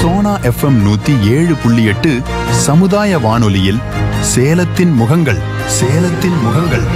Sona FM நூத்தி ஏழு புள்ளி எட்டு சமுதாய வானொலியில் சேலத்தின் முகங்கள் சேலத்தின் முகங்கள்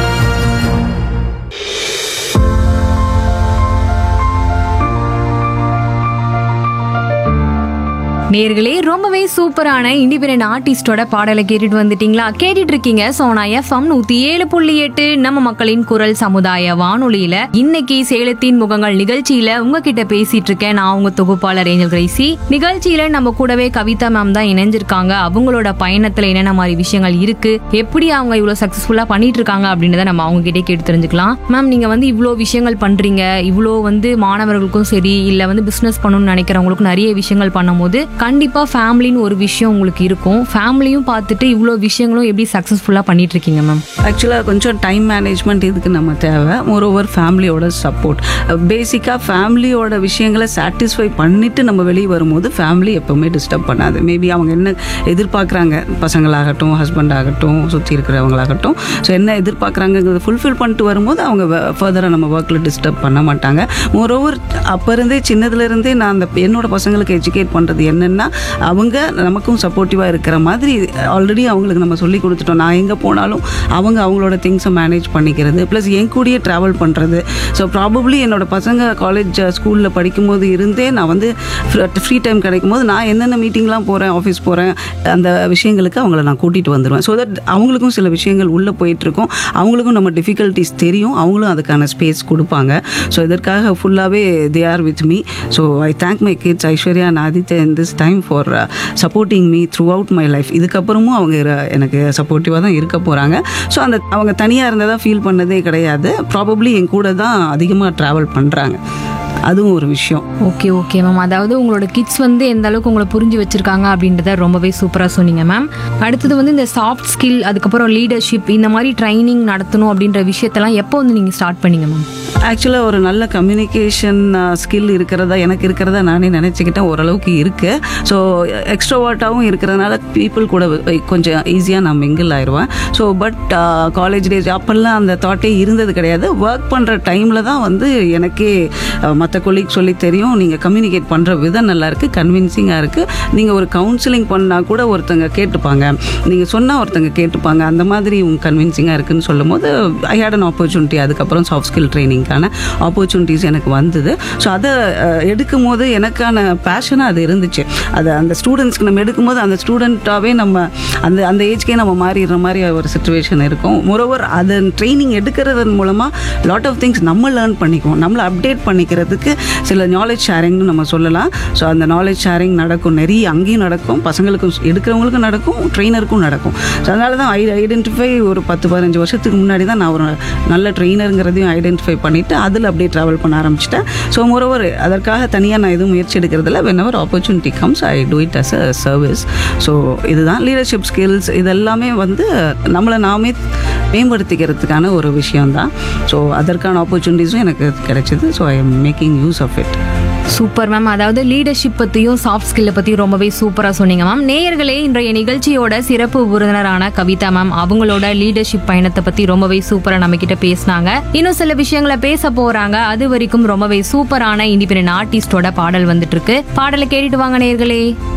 நேர்களே ரொம்பவே சூப்பரான இண்டிபெண்டன்ட் ஆர்டிஸ்டோட பாடலை கேட்டுட்டு வந்துட்டீங்களா கேட்டுட்டு இருக்கீங்க சோனா எஃப்எம் நூத்தி ஏழு புள்ளி எட்டு நம்ம மக்களின் குரல் சமுதாய வானொலியில இன்னைக்கு சேலத்தின் முகங்கள் நிகழ்ச்சியில உங்ககிட்ட பேசிட்டு இருக்கேன் நான் உங்க தொகுப்பாளர் ஏஞ்சல் கிரைசி நிகழ்ச்சியில நம்ம கூடவே கவிதா மேம் தான் இணைஞ்சிருக்காங்க அவங்களோட பயணத்துல என்னென்ன மாதிரி விஷயங்கள் இருக்கு எப்படி அவங்க இவ்வளவு சக்சஸ்ஃபுல்லா பண்ணிட்டு இருக்காங்க அப்படின்றத நம்ம அவங்க கிட்டே கேட்டு தெரிஞ்சுக்கலாம் மேம் நீங்க வந்து இவ்வளோ விஷயங்கள் பண்றீங்க இவ்வளோ வந்து மாணவர்களுக்கும் சரி இல்ல வந்து பிசினஸ் பண்ணணும்னு நினைக்கிறவங்களுக்கும் நிறைய விஷயங்கள் பண்ணும்போது கண்டிப்பா ஃபேமிலின்னு ஒரு விஷயம் உங்களுக்கு இருக்கும் ஃபேமிலியும் பார்த்துட்டு இவ்வளோ விஷயங்களும் எப்படி சக்சஸ்ஃபுல்லா பண்ணிட்டு இருக்கீங்க மேம் ஆக்சுவலாக கொஞ்சம் டைம் மேனேஜ்மெண்ட் இதுக்கு நம்ம தேவை மோரோவர் ஃபேமிலியோட சப்போர்ட் பேசிக்காக ஃபேமிலியோட விஷயங்களை சாட்டிஸ்ஃபை பண்ணிட்டு நம்ம வெளியே வரும்போது ஃபேமிலி எப்பவுமே டிஸ்டர்ப் பண்ணாது மேபி அவங்க என்ன எதிர்பார்க்குறாங்க பசங்களாகட்டும் ஹஸ்பண்ட் ஆகட்டும் சுற்றி இருக்கிறவங்களாகட்டும் ஸோ என்ன எதிர்பார்க்குறாங்கிறத ஃபுல்ஃபில் பண்ணிட்டு வரும்போது அவங்க ஃபர்தராக நம்ம ஒர்க்கில் டிஸ்டர்ப் பண்ண மாட்டாங்க மோரோவர் அப்போ இருந்தே சின்னதுலேருந்தே நான் அந்த என்னோட பசங்களுக்கு எஜுகேட் பண்ணுறது என்னென்னா அவங்க நமக்கும் சப்போர்ட்டிவாக இருக்கிற மாதிரி ஆல்ரெடி அவங்களுக்கு நம்ம சொல்லி கொடுத்துட்டோம் நான் எங்கே போனாலும் அவங்க அவங்களோட திங்ஸை மேனேஜ் பண்ணிக்கிறது ப்ளஸ் என் கூடயே ட்ராவல் பண்ணுறது ஸோ ப்ராபப்ளி என்னோட பசங்க காலேஜ் ஸ்கூலில் படிக்கும்போது இருந்தே நான் வந்து ஃப்ரீ டைம் கிடைக்கும் போது நான் என்னென்ன மீட்டிங்லாம் போகிறேன் ஆஃபீஸ் போகிறேன் அந்த விஷயங்களுக்கு அவங்கள நான் கூட்டிகிட்டு வந்துடுவேன் ஸோ தட் அவங்களுக்கும் சில விஷயங்கள் உள்ளே போயிட்டுருக்கோம் அவங்களுக்கும் நம்ம டிஃபிகல்ட்டிஸ் தெரியும் அவங்களும் அதுக்கான ஸ்பேஸ் கொடுப்பாங்க ஸோ இதற்காக ஃபுல்லாகவே they are with me so I thank my kids Aishwarya and Aditya in this time for supporting me throughout my life இதுக்கப்புறமும் அவங்க இர- எனக்கு சப்போர்ட்டிவாக தான் இருக்க போகிறாங்க ஸோ அந்த அவங்க தனியாக இருந்ததாக ஃபீல் பண்ணதே கிடையாது ப்ராபப்ளி என் கூட தான் அதிகமாக ட்ராவல் பண்ணுறாங்க அதுவும் ஒரு விஷயம் ஓகே ஓகே மேம் அதாவது உங்களோட கிட்ஸ் வந்து எந்த அளவுக்கு உங்களை புரிஞ்சு வச்சிருக்காங்க அப்படின்றத ரொம்பவே சூப்பராக சொன்னீங்க மேம் அடுத்தது வந்து இந்த சாஃப்ட் ஸ்கில் அதுக்கப்புறம் லீடர்ஷிப் இந்த மாதிரி ட்ரைனிங் நடத்தணும் அப்படின்ற விஷயத்தெல்லாம் எப்போ வந்து நீங்கள் ஸ்டார்ட் பண்ணீங்க மேம் ஆக்சுவலாக ஒரு நல்ல கம்யூனிகேஷன் ஸ்கில் இருக்கிறதா எனக்கு இருக்கிறதா நானே நினச்சிக்கிட்டேன் ஓரளவுக்கு இருக்குது ஸோ எக்ஸ்ட்ரோவாட்டாகவும் இருக்கிறதுனால பீப்புள் கூட வ- கொஞ்சம் ஈஸியாக நான் மிங்கிள் ஆயிடுவேன் ஸோ பட் காலேஜ் டேஸ் அப்போல்லாம் அந்த தாட்டே இருந்தது கிடையாது ஒர்க் பண்ணுற டைமில் தான் வந்து எனக்கே மற்ற கொலீக் சொல்லி தெரியும் நீங்கள் கம்யூனிகேட் பண்ணுற விதம் நல்லா இருக்குது கன்வின்சிங்காக இருக்குது நீங்கள் ஒரு கவுன்சிலிங் பண்ணால் கூட ஒருத்தங்க கேட்டுப்பாங்க நீங்கள் சொன்னால் ஒருத்தங்க கேட்டுப்பாங்க அந்த மாதிரி உங்க கன்வின்சிங்காக இருக்குன்னு சொல்லும் போது ஐ ஹேட் அன் ஆப்பர்ச்சுனிட்டி அதுக்கப்புறம் சாஃப்ட் ஸ்கில் ட்ரைனிங்க்கான ஆப்பர்ச்சுனிட்டிஸ் எனக்கு வந்தது ஸோ அதை அஹ், எடுக்கும் போது எனக்கான பேஷனாக அது இருந்துச்சு அது அந்த ஸ்டூடெண்ட்ஸ்க்கு நம்ம எடுக்கும்போது அந்த ஸ்டூடெண்ட்டாகவே நம்ம அந்த அந்த ஏஜ்க்கே நம்ம மாறிடுற மாதிரி ஒரு சுச்சுவேஷன் இருக்கும் மொரோவர் அதன் ட்ரைனிங் எடுக்கிறதன் மூலமாக லாட் ஆஃப் திங்ஸ் நம்ம லேர்ன் பண்ணிக்குவோம் நம்மளை அப்டேட் பண்ணிக்கிறதுக்கு சில நாலேஜ் ஷேரிங்னு நம்ம சொல்லலாம் ஸோ அந்த நாலேஜ் ஷேரிங் நடக்கும் நிறைய அங்கேயும் நடக்கும் பசங்களுக்கும் எடுக்கிறவங்களுக்கும் நடக்கும் ட்ரெயினருக்கும் நடக்கும் ஸோ அதனால தான் ஐ ஐடென்டிஃபை ஒரு பத்து பதினஞ்சு வருஷத்துக்கு முன்னாடி தான் நான் ஒரு நல்ல ட்ரெயினருங்கிறதையும் ஐடென்டிஃபை பண்ணிவிட்டு அதில் அப்படியே ட்ராவல் பண்ண ஆரம்பிச்சிட்டேன் ஸோ மொரோவர் அதற்காக தனியாக நான் எதுவும் முயற்சி எடுக்கிறதில்ல whenever opportunity comes I do it as a service so இதுதான் லீடர்ஷிப் ஸ்கில்ஸ் இதெல்லாமே வந்து நம்மளை நாமே மேம்படுத்திக்கிறதுக்கான ஒரு விஷயம்தான் ஸோ அதற்கான ஆப்பர்ச்சுனிட்டிஸும் எனக்கு கிடைச்சிது so I am making use of it super ma'am அதாவது லீடர்ஷிப் பத்தியும் சாஃப்ட் ஸ்கில்லை பத்தியும் ரொம்பவே சூப்பரா சொன்னீங்க மேம் நேயர்களே இன்றைய நிகழ்ச்சியோட சிறப்பு விருந்தினரான கவிதா மேம் அவங்களோட லீடர்ஷிப் பயணத்தை பத்தி ரொம்பவே சூப்பரா நம்ம கிட்ட பேசினாங்க இன்னும் சில விஷயங்களை பேச போறாங்க அது வரைக்கும் ரொம்பவே சூப்பரான இண்டிபெண்டன்ட் ஆர்டிஸ்டோட பாடல் வந்துட்டு இருக்கு பாடலை கேட்டுட்டு வாங்க நேயர்களே